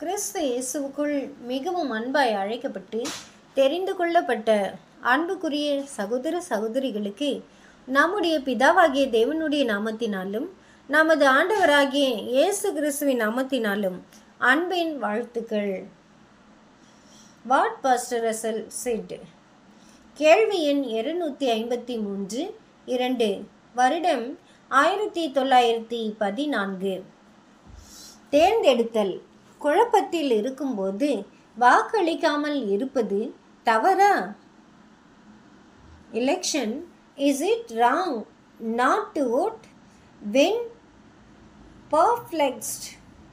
கிறிஸ்து இயேசுவுக்குள் மிகவும் அன்பாய் அழைக்கப்பட்டு தெரிந்து கொள்ளப்பட்ட அன்புக்குரிய சகோதர சகோதரிகளுக்கு நம்முடைய பிதாவாகிய தேவனுடைய நாமத்தினாலும் நமது ஆண்டவராகிய இயேசு கிறிஸ்துவின் நாமத்தினாலும் அன்பின் வாழ்த்துக்கள் வாட் பாஸ்டர் ரசல் செட் கேள்வி எண் இருநூத்தி ஐம்பத்தி மூன்று இரண்டு வருடம் ஆயிரத்தி தொள்ளாயிரத்தி பதினான்கு தேர்ந்தெடுத்தல் குழப்பத்தில் இருக்கும்போது வாக்களிக்காமல் இருப்பது தவறா election is it wrong not to vote when perplexed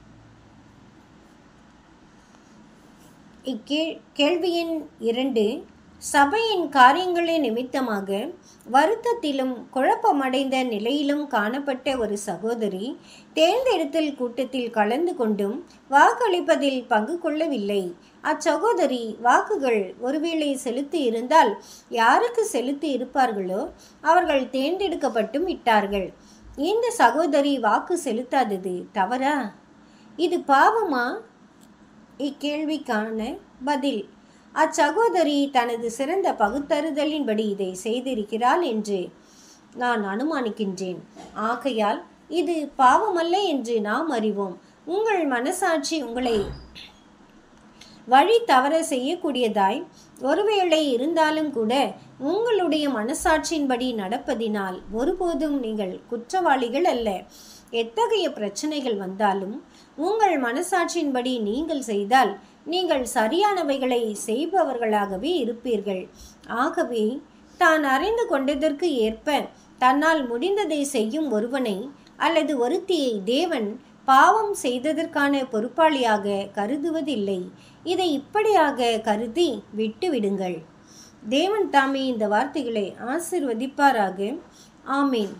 இக்கே கேள்வியின் இரண்டு சபையின் காரியங்களின் நிமித்தமாக வருத்தத்திலும் குழப்பமடைந்த நிலையிலும் காணப்பட்ட ஒரு சகோதரி தேர்ந்தெடுத்தல் கூட்டத்தில் கலந்து கொண்டும் வாக்களிப்பதில் பங்கு கொள்ளவில்லை அச்சகோதரி வாக்குகள் ஒருவேளை செலுத்தி இருந்தால் யாருக்கு செலுத்தி இருப்பார்களோ அவர்கள் தேர்ந்தெடுக்கப்பட்டும் விட்டார்கள் இந்த சகோதரி வாக்கு செலுத்தாதது தவறா இது பாவமா இக்கேள்விக்கான பதில் அச்சகோதரி தனது சிறந்த பகுத்தறிதலின்படி இதை செய்திருக்கிறாள் என்று நான் அனுமானிக்கின்றேன் ஆகையால் இது பாவமல்ல என்று நாம் அறிவோம் உங்கள் மனசாட்சி உங்களை வழி தவற செய்யக்கூடியதாய் ஒருவேளை இருந்தாலும் கூட உங்களுடைய மனசாட்சியின்படி நடப்பதினால் ஒருபோதும் நீங்கள் குற்றவாளிகள் அல்ல எத்தகைய பிரச்சனைகள் வந்தாலும் உங்கள் மனசாட்சியின்படி நீங்கள் செய்தால் நீங்கள் சரியானவைகளை செய்பவர்களாகவே இருப்பீர்கள் ஆகவே தான் அறிந்து கொண்டதற்கு ஏற்ப தன்னால் முடிந்ததை செய்யும் ஒருவனை அல்லது ஒருத்தியை தேவன் பாவம் செய்ததற்கான பொறுப்பாளியாக கருதுவதில்லை இதை இப்படியாக கருதி விட்டுவிடுங்கள் தேவன் தாமே இந்த வார்த்தைகளை ஆசிர்வதிப்பாராக ஆமீன்